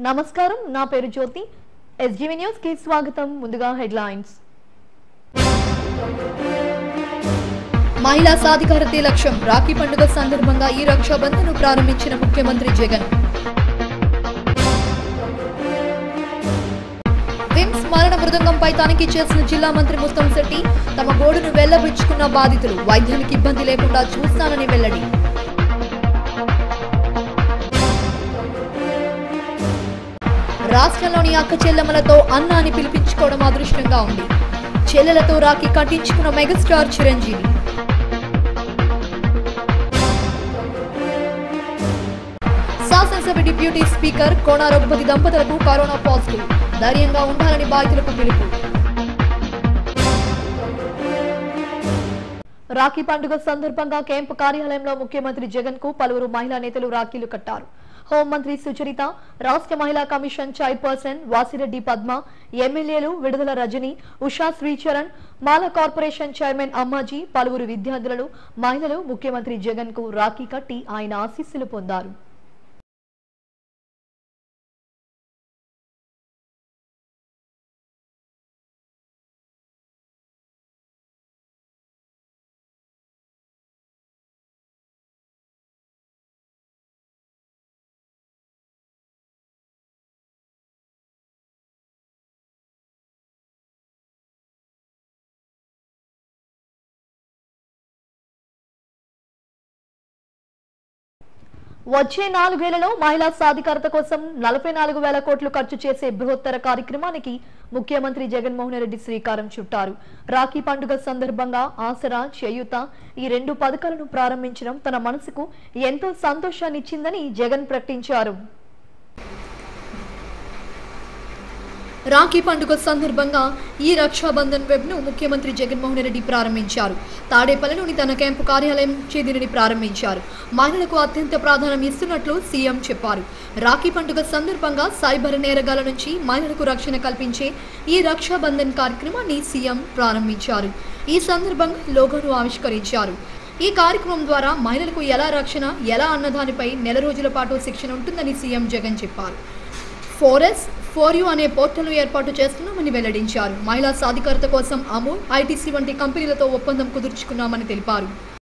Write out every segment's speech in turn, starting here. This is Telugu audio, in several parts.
నమస్కారం నా పేరు జ్యోతి ఎస్జీవీ న్యూస్ కి స్వాగతం ముందుగా హెడ్లైన్స్ మహిళా సాధికారతే లక్ష్యం రాఖీ పండుగ సందర్భంగా ఈ రక్షాబంధన్ ప్రారంభించిన ముఖ్యమంత్రి జగన్ విమ్స్ మరణ మృదంగంపై తనిఖీ చేసిన జిల్లా మంత్రి ముస్తం శెట్టి తమ గోడును వెళ్లబుచ్చుకున్న బాధితులు వైద్యానికి ఇబ్బంది లేకుండా చూస్తానని వెల్లడి రాష్ట్రంలోని అక్క చెల్లెమ్మలతో అన్న అని పిలిపించుకోవడం అదృష్టంగా ఉంది చెల్లెలతో రాఖీ కట్టించుకున్న మెగాస్టార్ చిరంజీవి శాసనసభ డిప్యూటీ స్పీకర్ కోన రఘుపతి దంపతులకు కరోనా పాజిటివ్ ధైర్యంగా ఉండాలని బాధితులకు పిలుపు రాఖీ పండుగ సందర్భంగా క్యాంపు కార్యాలయంలో ముఖ్యమంత్రి జగన్ కు పలువురు మహిళా నేతలు రాఖీలు కట్టారు హోంమంత్రి సుచరిత రాష్ట్ర మహిళా కమిషన్ చైర్పర్సన్ వాసిరెడ్డి పద్మ ఎమ్మెల్యేలు విడుదల రజని ఉషా శ్రీచరణ్ మాల కార్పొరేషన్ చైర్మన్ అమ్మాజీ పలువురు విద్యార్థులను మహిళలు ముఖ్యమంత్రి జగన్ కు రాఖీ కట్టి ఆయన ఆశీస్సులు పొందారు వచ్చే నాలుగేళ్లలో మహిళా సాధికారత కోసం నలభై నాలుగు వేల కోట్లు ఖర్చు చేసే బృహత్తర కార్యక్రమానికి ముఖ్యమంత్రి జగన్మోహన్ రెడ్డి శ్రీకారం చుట్టారు రాఖీ పండుగ సందర్భంగా ఆసరా చేయూత ఈ రెండు పథకాలను ప్రారంభించడం తన మనసుకు ఎంతో సంతోషాన్నిచ్చిందని జగన్ ప్రకటించారు రాఖీ పండుగ సందర్భంగా ఈ రక్షాబంధన్ వెబ్ ను ముఖ్యమంత్రి జగన్మోహన్ రెడ్డి ప్రారంభించారు తాడేపల్లిలోని తన క్యాంపు కార్యాలయం చే దీనిని ప్రారంభించారు మహిళలకు అత్యంత ప్రాధాన్యం ఇస్తున్నట్లు సీఎం చెప్పారు రాఖీ పండుగ సందర్భంగా సైబర్ నేరగాల నుంచి మహిళలకు రక్షణ కల్పించే ఈ రక్షాబంధన్ కార్యక్రమాన్ని సీఎం ప్రారంభించారు ఈ సందర్భంగా లోగోను ఆవిష్కరించారు ఈ కార్యక్రమం ద్వారా మహిళలకు ఎలా రక్షణ ఎలా అన్నదానిపై నెల రోజుల పాటు శిక్షణ ఉంటుందని సీఎం జగన్ చెప్పారు ఫోరెస్ ఫోర్ యూ అనే పోర్టల్ను ఏర్పాటు చేస్తున్నామని వెల్లడించారు మహిళా సాధికారత కోసం అమూల్ ఐటీసీ వంటి కంపెనీలతో ఒప్పందం కుదుర్చుకున్నామని తెలిపారు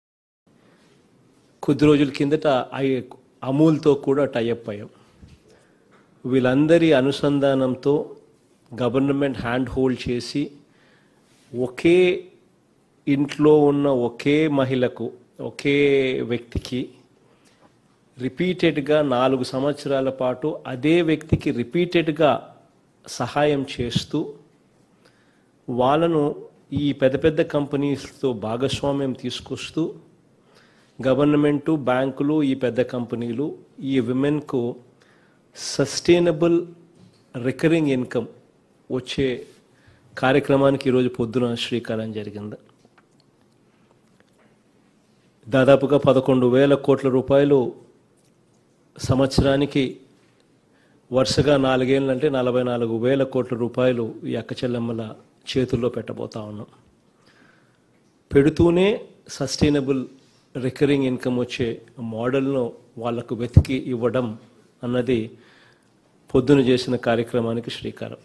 కొద్ది రోజుల కిందట ఐ- అమూల్తో కూడా టైఅప్ అయ్యాం వీళ్ళందరి అనుసంధానంతో గవర్నమెంట్ హ్యాండ్ హోల్డ్ చేసి ఒకే ఇంట్లో ఉన్న ఒకే మహిళకు ఒకే వ్యక్తికి రిపీటెడ్గా నాలుగు సంవత్సరాల పాటు అదే వ్యక్తికి రిపీటెడ్గా సహాయం చేస్తూ వాళ్ళను ఈ పెద్ద పెద్ద కంపెనీస్తో భాగస్వామ్యం తీసుకొస్తూ గవర్నమెంటు బ్యాంకులు ఈ పెద్ద కంపెనీలు ఈ విమెన్కు సస్టైనబుల్ రికరింగ్ ఇన్కమ్ వచ్చే కార్యక్రమానికి ఈరోజు పొద్దున శ్రీకారం జరిగింది దాదాపుగా పదకొండు వేల కోట్ల రూపాయలు సంవత్సరానికి వరుసగా నాలుగేళ్ళు అంటే నలభై నాలుగు వేల కోట్ల రూపాయలు ఈ అక్క చెల్లెమ్మల చేతుల్లో పెట్టబోతా ఉన్నాం పెడుతూనే సస్టైనబుల్ రికరింగ్ ఇన్కమ్ వచ్చే మోడల్ను వాళ్లకు వెతికి ఇవ్వడం అన్నది పొద్దున చేసిన కార్యక్రమానికి శ్రీకారం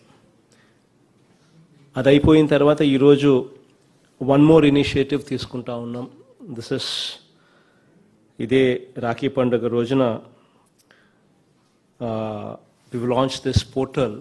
అది అయిపోయిన తర్వాత ఈరోజు వన్ మోర్ ఇనిషియేటివ్ తీసుకుంటా ఉన్నాం దిస్ ఇస్ ఇదే రాఖీ పండుగ రోజున we launch this portal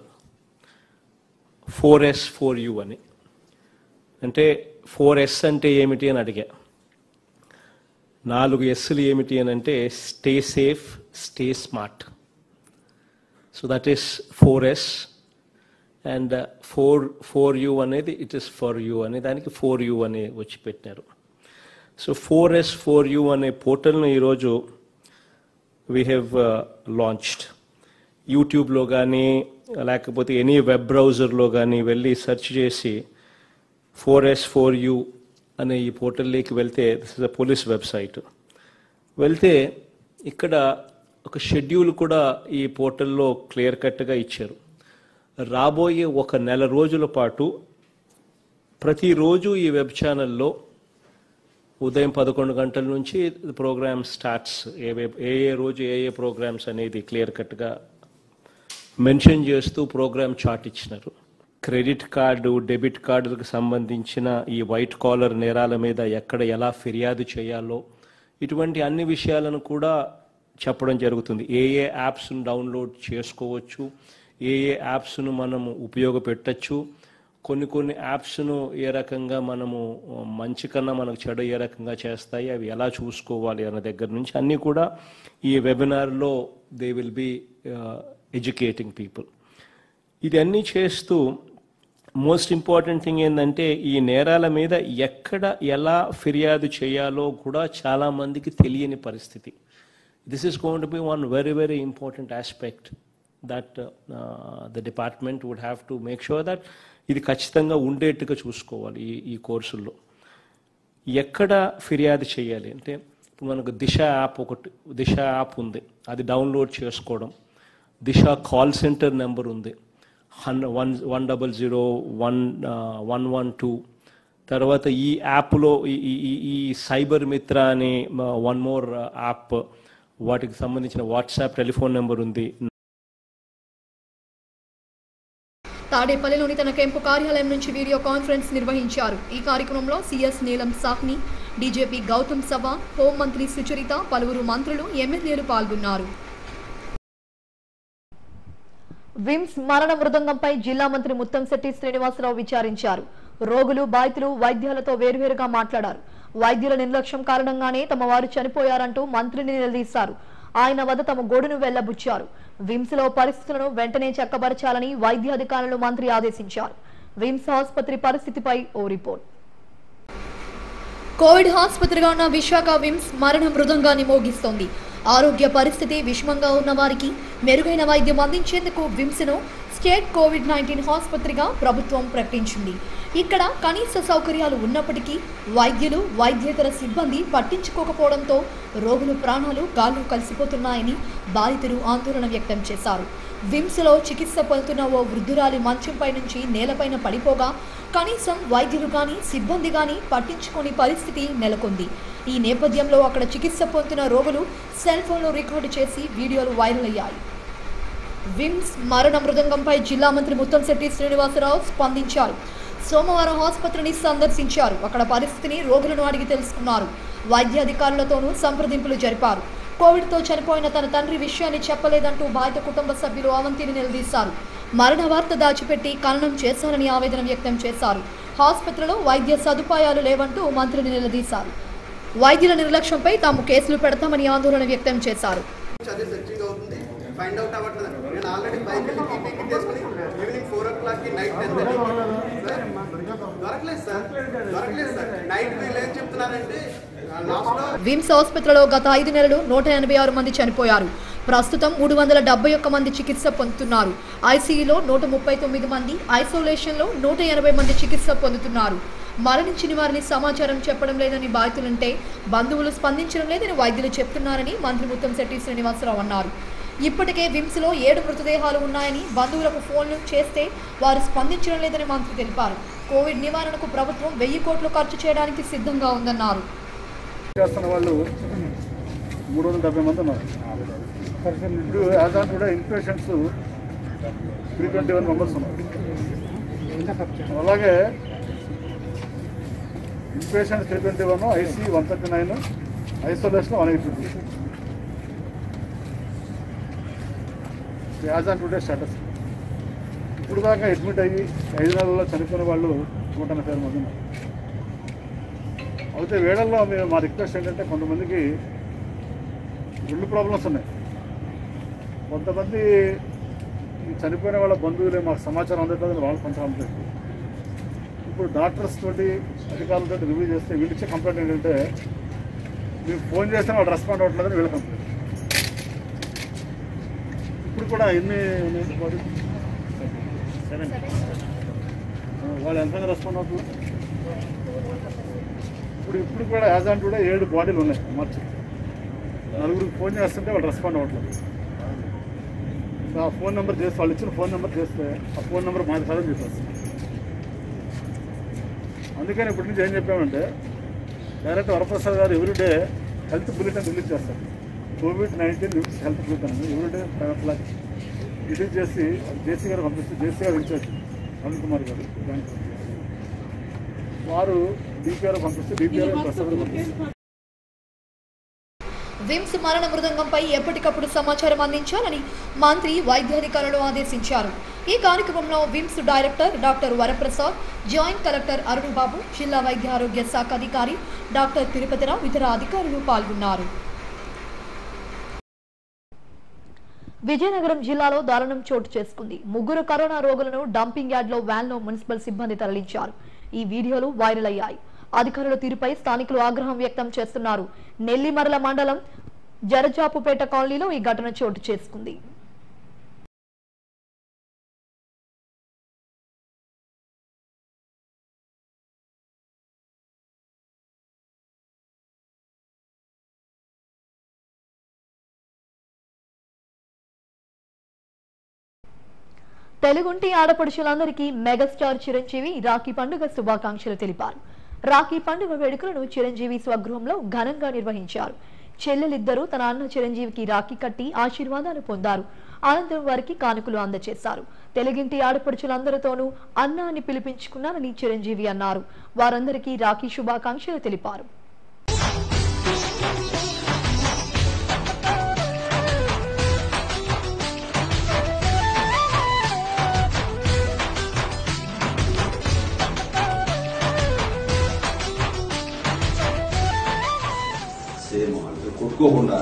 four S four U అని అంటే ఫోర్ ఎస్ అంటే ఏమిటి అని అడిగా నాలుగు ఎస్లు ఏమిటి అని అంటే stay safe stay smart so that is four S and four four U అనేది ఇట్ ఇస్ ఫర్ యూ అనే దానికి ఫోర్ యూ అని వచ్చి పెట్టినారు so four S four U అనే పోర్టల్ను ఈరోజు వీ హ్యావ్ లాంచ్డ్ యూట్యూబ్లో కానీ లేకపోతే ఎనీ వెబ్ బ్రౌజర్లో కానీ వెళ్ళి సెర్చ్ చేసి ఫోర్ ఎస్ ఫోర్ యూ అనే ఈ పోర్టల్లోకి వెళ్తే this is a police website వెళ్తే ఇక్కడ ఒక షెడ్యూల్ కూడా ఈ పోర్టల్లో క్లియర్ కట్గా ఇచ్చారు రాబోయే ఒక నెల రోజుల పాటు ప్రతిరోజు ఈ వెబ్ ఛానల్లో ఉదయం పదకొండు గంటల నుంచి ప్రోగ్రామ్ స్టార్ట్స్ ఏ ఏ ఏ రోజు ఏ ఏ ప్రోగ్రామ్స్ అనేది క్లియర్ కట్గా మెన్షన్ చేస్తూ ప్రోగ్రామ్ చార్ట్ ఇచ్చినారు క్రెడిట్ కార్డు డెబిట్ కార్డులకు సంబంధించిన ఈ వైట్ కాలర్ నేరాల మీద ఎక్కడ ఎలా ఫిర్యాదు చేయాలో ఇటువంటి అన్ని విషయాలను కూడా చెప్పడం జరుగుతుంది ఏ ఏ యాప్స్ను డౌన్లోడ్ చేసుకోవచ్చు ఏ ఏ యాప్స్ను మనము ఉపయోగపెట్టచ్చు కొన్ని కొన్ని యాప్స్ను ఏ రకంగా మనము మంచి కన్నా మనకు చెడు ఏ రకంగా చేస్తాయి అవి ఎలా చూసుకోవాలి అన్న దగ్గర నుంచి అన్నీ కూడా ఈ వెబినార్లో they will be educating people ఇది అన్నీ చేస్తూ మోస్ట్ ఇంపార్టెంట్ థింగ్ ఏంటంటే ఈ నేరాల మీద ఎక్కడ ఎలా ఫిర్యాదు చేయాలో కూడా చాలా మందికి తెలియని పరిస్థితి this is gonna be one very very important aspect that the department would have to make sure that ఇది ఖచ్చితంగా ఉండేట్టుగా చూసుకోవాలి ఈ ఈ కోర్సుల్లో ఎక్కడ ఫిర్యాదు చేయాలి అంటే ఇప్పుడు మనకు దిశ యాప్ ఒకటి దిశ యాప్ ఉంది అది డౌన్లోడ్ చేసుకోవడం దిశ కాల్ సెంటర్ నెంబర్ ఉంది హన్ one one double zero one one one two తర్వాత ఈ యాప్లో ఈ ఈ- ఈ- ఈ సైబర్ మిత్ర అనే వన్ మోర్ యాప్ వాటికి సంబంధించిన వాట్సాప్ టెలిఫోన్ నెంబర్ ఉంది తాడేపల్లిలోని తన కెంపు కార్యాలయం నుంచి వీడియో కాన్ఫరెన్స్ నిర్వహించారు ఈ కార్యక్రమంలో సీఎస్ నీలం సాహ్ని డీజేపీ గౌతమ్ సభ హోంమంత్రి సుచరిత పలువురు మంత్రులు ఎమ్మెల్యేలు పాల్గొన్నారు విమ్స్ మరణ మృదంగంపై జిల్లా మంత్రి ముత్తంశెట్టి శ్రీనివాసరావు విచారించారు రోగులు బాధితులు వైద్యాలతో వేర్వేరుగా మాట్లాడారు వైద్యుల నిర్లక్ష్యం కారణంగానే తమ వారు చనిపోయారంటూ మంత్రిని నిలదీశారు ఆయన వద్ద తమ గోడును వెళ్లబుచ్చారు విమ్స్ లో పరిస్థితులను వెంటనే చక్కబరచాలని వైద్య అధికారులు మంత్రి ఆదేశించారు విమ్స్ ఆసుపత్రి పరిస్థితిపై ఓ రిపోర్ట్ కోవిడ్ ఆసుపత్రిగా ఉన్న విశాఖ విమ్స్ మరణ మృదంగాన్ని మోగిస్తోంది ఆరోగ్య పరిస్థితి విషమంగా ఉన్న వారికి మెరుగైన వైద్యం అందించేందుకు విమ్స్ను స్టేట్ కోవిడ్ నైన్టీన్ ఆసుపత్రిగా ప్రభుత్వం ప్రకటించింది ఇక్కడ కనీస సౌకర్యాలు ఉన్నప్పటికీ వైద్యులు వైద్యేతర సిబ్బంది పట్టించుకోకపోవడంతో రోగుల ప్రాణాలు గాల్లో కలిసిపోతున్నాయని బాధితులు ఆందోళన వ్యక్తం చేశారు విమ్స్లో చికిత్స పొందుతున్న ఓ వృద్ధురాలి మంచంపై నుంచి నేలపైన పడిపోగా కనీసం వైద్యులు కానీ సిబ్బంది కానీ పట్టించుకోని పరిస్థితి నెలకొంది ఈ నేపథ్యంలో అక్కడ చికిత్స పొందుతున్న రోగులు సెల్ ఫోన్లో రికార్డు చేసి వీడియోలు వైరల్ అయ్యాయి విమ్స్ మరణ మృదంగంపై జిల్లా మంత్రి ముత్తంశెట్టి శ్రీనివాసరావు స్పందించారు సోమవారం ఆసుపత్రిని సందర్శించారు అక్కడ పరిస్థితిని రోగులను అడిగి తెలుసుకున్నారు వైద్య అధికారులతోనూ సంప్రదింపులు జరిపారు కోవిడ్తో చనిపోయిన తన తండ్రి విషయాన్ని చెప్పలేదంటూ బాధిత కుటుంబ సభ్యులు అవంతిని నిలదీశారు మరణ వార్త దాచిపెట్టి ఖననం చేశారని ఆవేదన వ్యక్తం చేశారు ఆసుపత్రిలో వైద్య సదుపాయాలు లేవంటూ మంత్రిని నిలదీశారు వైద్యుల నిర్లక్ష్యంపై తాము కేసులు పెడతామని ఆందోళన వ్యక్తం చేశారు అదే సెర్చింగ్ అవుతుంది ఫైండ్ అవుట్ అవ్వట్లేదు నేను ఆల్రెడీ బైక్ వెళ్ళి పీపీకి తీసుకుని ఈవినింగ్ ఫోర్ ఓ క్లాక్కి నైట్ టెన్ సార్ దొరకలేదు సార్ దొరకలేదు సార్ నైట్ వీళ్ళు ఏం చెప్తున్నారంటే లాస్ట్లో విమ్స్ ఆసుపత్రిలో గత ఐదు నెలలు నూట ఎనభై ఆరు మంది చనిపోయారు ప్రస్తుతం మూడు వందల డెబ్బై ఒక్క మంది చికిత్స పొందుతున్నారు ఐసీయూలో నూట ముప్పై తొమ్మిది మంది ఐసోలేషన్లో నూట ఎనభై మంది చికిత్స పొందుతున్నారు మరణించిన వారిని సమాచారం చెప్పడం లేదని బాధితులుంటే బంధువులు స్పందించడం లేదని వైద్యులు చెప్తున్నారని మంత్రి ముత్తంశెట్టి శ్రీనివాసరావు అన్నారు ఇప్పటికే విమ్స్లో ఏడు మృతదేహాలు ఉన్నాయని బంధువులకు ఫోన్లు చేస్తే వారు స్పందించడం లేదని మంత్రి తెలిపారు కోవిడ్ నివారణకు ప్రభుత్వం వెయ్యి కోట్లు ఖర్చు చేయడానికి సిద్ధంగా ఉందన్నారు చేస్తున్న వాళ్ళు మూడు వందల డెబ్బై మంది ఉన్నారు ఇప్పుడు యాజ్ ఆన్ కూడా inpatients three twenty one members ఉన్నారు అలాగే inpatients three twenty one IC one thirty nine isolation one eighty two as on today status ఇప్పుడు దాకా అడ్మిట్ అయ్యి ఐదు నెలల్లో చనిపోయిన వాళ్ళు నూట ఎనభై ఆరు మంది ఉన్నారు అయితే వేళల్లో మేము మా రిక్వెస్ట్ ఏంటంటే కొంతమందికి ఒళ్ళు ప్రాబ్లమ్స్ ఉన్నాయి కొంతమంది ఈ చనిపోయిన వాళ్ళ బంధువులే మాకు సమాచారం అందట్లేదు వాళ్ళు కొంత కంప్లైంట్ ఇప్పుడు డాక్టర్స్ తోటి అధికారులతో రివ్యూ చేస్తే వీళ్ళు ఇచ్చే కంప్లైంట్ ఏంటంటే మీరు ఫోన్ చేస్తే వాళ్ళు రెస్పాండ్ అవ్వట్లేదని వీళ్ళ కంప్లైంట్ ఇప్పుడు కూడా ఎన్ని సెవెన్ వాళ్ళు ఎంతగా రెస్పాండ్ అవుతుంది ఇప్పుడు ఇప్పుడు కూడా యాజ్ ఆన్ కూడా ఏడు బాడీలు ఉన్నాయి మార్చి నలుగురికి ఫోన్ చేస్తుంటే వాళ్ళు రెస్పాండ్ అవ్వట్లేదు సో ఆ ఫోన్ నెంబర్ చేస్తే వాళ్ళు ఇచ్చిన ఫోన్ నెంబర్ చేస్తే ఆ ఫోన్ నెంబర్ మాది కాదని చెప్పేసి అందుకని ఇప్పటి నుంచి ఏం చెప్పామంటే direct Varaprasad garu everyday health bulletin release చేస్తారు covid nineteen news health bulletin everyday five o'clock release చేసి జేసీ గారు పంపిస్తే జేసీ గారు ఇన్ఛార్జ్ అరుణ్ కుమార్ గారు బ్యాంక్ వారు డిపిఆర్ పంపిస్తే డిపిఆర్ ప్రసాద్ గారు పంపిస్తారు విమ్స్ మరణ మృదంగంపై ఎప్పటికప్పుడు సమాచారం అందించాలని మంత్రి వైద్యాధికారులు ఆదేశించారు ఈ కార్యక్రమంలో VIMS director doctor Varaprasad joint collector Arun Babu జిల్లా వైద్య ఆరోగ్య శాఖ అధికారి డాక్టర్ తిరుపతిరావు ఇతర అధికారులు పాల్గొన్నారు విజయనగరం జిల్లాలో దారుణం చోటు చేసుకుంది ముగ్గురు కరోనా రోగులను డంపింగ్ యార్డ్ లో వ్యాన్ లో మున్సిపల్ సిబ్బంది తరలించారు ఈ వీడియోలు వైరల్ అయ్యాయి అధికారుల తీరుపై స్థానికులు ఆగ్రహం వ్యక్తం చేస్తున్నారు నెల్లిమరల మండలం జరజాపుపేట కాలనీలో ఈ ఘటన చోటు చేసుకుంది తెలుగుంటి ఆడపడుచులందరికీ మెగాస్టార్ చిరంజీవి రాఖీ పండుగ శుభాకాంక్షలు తెలిపారు రాఖీ పండుగ వేడుకలను చిరంజీవి స్వగృహంలో ఘనంగా నిర్వహించారు చెల్లెలిద్దరూ తన అన్న చిరంజీవికి రాఖీ కట్టి ఆశీర్వాదాలు పొందారు అనంతరం వారికి కానుకలు అందజేశారు తెలుగింటి ఆడపడుచులందరితోనూ అన్న అని పిలిపించుకున్నారని చిరంజీవి అన్నారు వారందరికీ రాఖీ శుభాకాంక్షలు తెలిపారు సేమ్ అంటే కొట్టుకోకుండా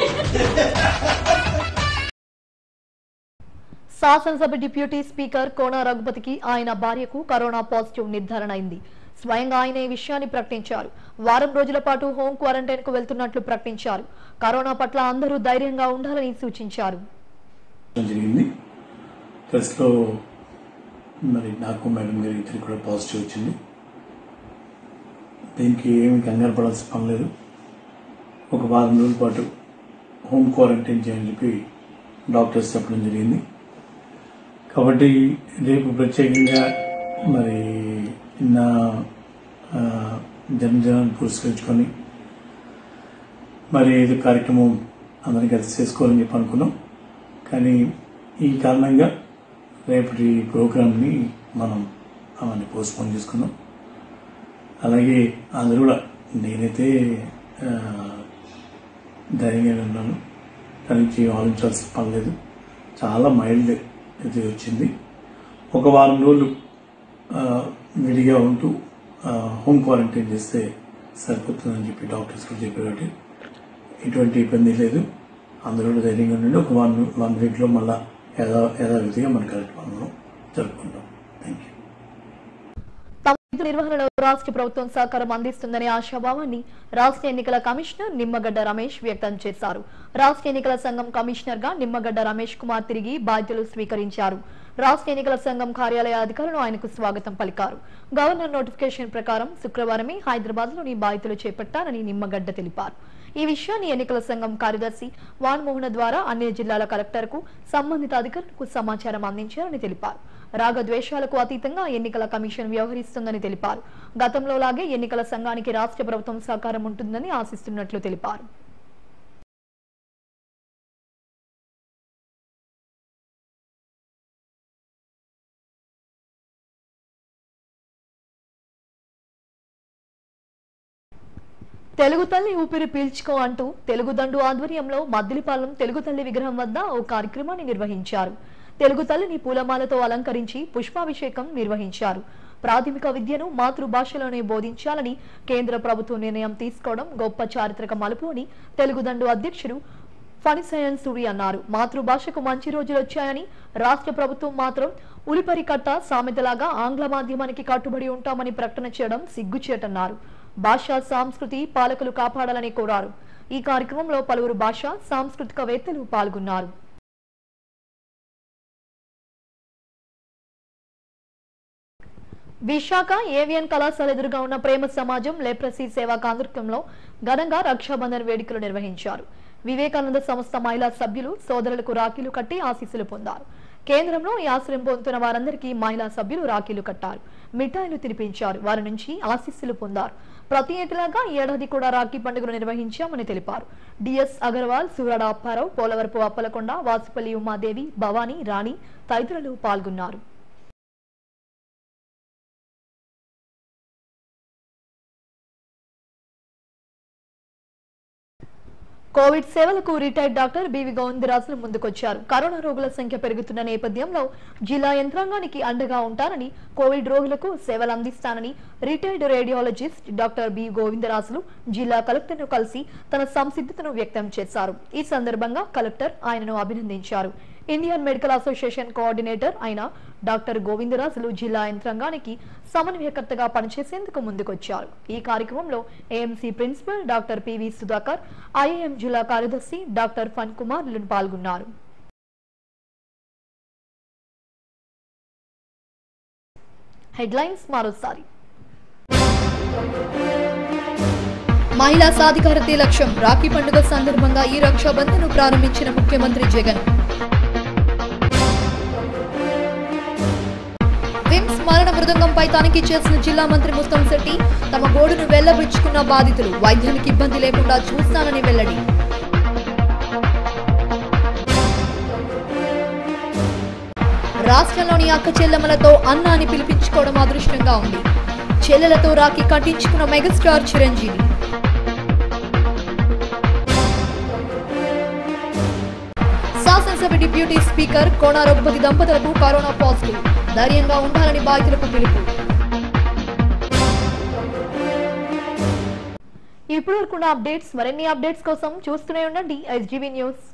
శాసనసభ డిప్యూటీ స్పీకర్ కోన రఘుపతికి ఆయన భార్యకు కరోనా పాజిటివ్ నిర్ధారణ అయింది స్వయంగా ఆయన ఈ విషయాన్ని ప్రకటించారు వారం రోజుల పాటు హోం క్వారంటైన్ కు వెళ్తున్నట్లు ప్రకటించారు కరోనా పట్ల అందరూ ధైర్యంగా ఉండాలని సూచించారు జరిగింది టెస్ట్లో మరి నాకు మేడం గారి ఇద్దరికి కూడా పాజిటివ్ వచ్చింది దీనికి ఏమి కంగారు పడాల్సిన పని లేదు ఒక వారం రోజుల పాటు హోమ్ క్వారంటైన్ చేయని చెప్పి డాక్టర్స్ చెప్పడం జరిగింది కాబట్టి రేపు ప్రత్యేకంగా మరి నిన్న ఆ, జన్మదినాన్ని పురస్కరించుకొని మరి ఏదో కార్యక్రమం అందరం కలిసి చేసుకోవాలని చెప్పి అనుకున్నాం కానీ ఈ కారణంగా రేపటి ప్రోగ్రామ్ని మనం అవన్నీ పోస్ట్పోన్ చేసుకున్నాం అలాగే అందరూ కూడా నేనైతే ఆ, ధైర్యంగా ఉన్నాను దాని నుంచి ఆలోచించాల్సిన పని లేదు చాలా మైల్డ్ ఇది వచ్చింది ఒక వారం రోజులు ఆ, విడిగా ఉంటూ ఆ, హోమ్ క్వారంటైన్ చేస్తే సరిపోతుందని చెప్పి డాక్టర్స్ కూడా చెప్పారు కాబట్టి ఎటువంటి ఇబ్బంది లేదు అందరూ కూడా ధైర్యంగా ఉండండి ఒక వన్ వన్ వీక్లో మళ్ళా యథా యథావిధిగా మన కార్యక్రమంలో జరుపుకుంటాం థ్యాంక్ యూ తమ విధుల నిర్వహణలో రాష్ట్ర ప్రభుత్వం సహకారం అందిస్తుందనే ఆశాభావాన్ని రాష్ట్ర ఎన్నికల కమిషనర్ నిమ్మగడ్డ రమేష్ వ్యక్తం చేశారు రాష్ట్ర ఎన్నికల సంఘం కమిషనర్ గా నిమ్మగడ్డ రమేష్ కుమార్ తిరిగి బాధ్యతలు స్వీకరించారు రాష్ట్ర ఎన్నికల సంఘం కార్యాలయ అధికారులు ఆయనకు స్వాగతం పలికారు గవర్నర్ నోటిఫికేషన్ ప్రకారం శుక్రవారమే హైదరాబాద్ లోని బాధ్యతలు చేపట్టారని నిమ్మగడ్డ తెలిపారు ఈ విషయాన్ని ఎన్నికల సంఘం కార్యదర్శి వాన్మోహన ద్వారా అన్ని జిల్లాల కలెక్టర్కు సంబంధిత అధికారులకు సమాచారం అందించారని తెలిపారు రాగద్వేషాలకు అతీతంగా ఎన్నికల కమిషన్ వ్యవహరిస్తుందని తెలిపారు గతంలో లాగే ఎన్నికల సంఘానికి రాష్ట్ర ప్రభుత్వం సహకారం ఉంటుందని ఆశిస్తున్నట్లు తెలిపారు తెలుగు తల్లి ఊపిరి పీల్చుకో అంటూ తెలుగు దండు ఆధ్వర్యంలో మద్దిలిపాలెం తెలుగు తల్లి విగ్రహం వద్ద ఓ కార్యక్రమాన్ని నిర్వహించారు తెలుగు తల్లిని పూలమాలతో అలంకరించి పుష్పాభిషేకం నిర్వహించారు ప్రాథమిక విద్యను మాతృభాషలోనే బోధించాలని కేంద్ర ప్రభుత్వం నిర్ణయం తీసుకోవడం గొప్ప చారిత్రక మలుపు అని తెలుగు దండు అధ్యక్షుడు ఫణిసయన్ సూరి అన్నారు మాతృభాషకు మంచి రోజులు వచ్చాయని రాష్ట్ర ప్రభుత్వం మాత్రం ఉలిపరి కట్ట సామెతలాగా ఆంగ్ల మాధ్యమానికి కట్టుబడి ఉంటామని ప్రకటన చేయడం సిగ్గుచేటన్నారు భాషా సాంస్కృతి పాలకులు కాపాడాలని కోరారు ఈ కార్యక్రమంలో పలువురు భాషా సాంస్కృతికవేత్తలు పాల్గొన్నారు విశాఖ ఏవియన్ కళాశాల ఎదురుగా ఉన్న ప్రేమ సమాజం లెప్రసీ సేవా కేంద్రంలో ఘనంగా రక్షాబంధన్ వేడుకలు నిర్వహించారు వివేకానంద సంస్థ మహిళా సభ్యులు సోదరులకు రాఖీలు కట్టి ఆశీస్సులు పొందారు కేంద్రంలో ఈ ఆశ్రయం పొందుతున్న వారందరికీ మహిళా సభ్యులు రాఖీలు కట్టారు మిఠాయిలు తినిపించారు వారి నుంచి ఆశీస్సులు పొందారు ప్రతి ఏటిలాగా ఈ ఏడాది కూడా రాఖీ పండుగను నిర్వహించామని తెలిపారు డిఎస్ అగర్వాల్ సూరడ అప్పారావు పోలవరపు అప్పలకొండ వాసుపల్లి ఉమాదేవి భవానీ రాణి తదితరులు పాల్గొన్నారు కోవిడ్ సేవలకు రిటైర్డ్ డాక్టర్ బివి గోవిందరాజులు ముందుకొచ్చారు కరోనా రోగుల సంఖ్య పెరుగుతున్న నేపథ్యంలో జిల్లా యంత్రాంగానికి అండగా ఉంటానని కోవిడ్ రోగులకు సేవలు అందిస్తానని retired radiologist doctor B Govindarajulu జిల్లా కలెక్టర్ను కలిసి తన సంసిద్ధతను వ్యక్తం చేశారు ఈ సందర్భంగా కలెక్టర్ ఆయనను అభినందించారు ఇండియన్ మెడికల్ అసోసియేషన్ కోఆర్డినేటర్ అయిన డాక్టర్ గోవిందరాజులు జిల్లా యంత్రాంగానికి సమన్వయకర్తగా పనిచేసేందుకు ముందుకొచ్చారు ఈ కార్యక్రమంలో AMC principal doctor PV Sudhakar IAM జిల్లా కార్యదర్శి డాక్టర్ ఫన్ కుమార్లు పాల్గొన్నారు హెడ్లైన్స్ మరోసారి మహిళా సాధికారతే లక్ష్యం రాఖీ పండుగ సందర్భంగా ఈ రక్షాబంధన్ ప్రారంభించిన ముఖ్యమంత్రి జగన్ విమ్స్ మరణ మృదంగంపై తనిఖీ చేసిన జిల్లా మంత్రి ముత్తంశెట్టి తమ గోడును వెళ్లబుచ్చుకున్న బాధితులు వైద్యానికి ఇబ్బంది లేకుండా చూస్తానని వెల్లడి రాష్ట్రంలోని అక్క చెల్లెమ్మలతో అన్న అని పిలిపించుకోవడం అదృష్టంగా ఉంది చెల్లెలతో రాఖీ కట్టించుకున్న మెగాస్టార్ చిరంజీవి శాసనసభ డిప్యూటీ స్పీకర్ కోన రఘుపతి దంపతులకు కరోనా పాజిటివ్ ధైర్యంగా ఉండాలని బాధితులకు పిలుపు ఇప్పుడు వరకున్న అప్డేట్స్ మరిన్ని అప్డేట్స్ కోసం చూస్తూనే ఉండండి ఎస్జీవీ న్యూస్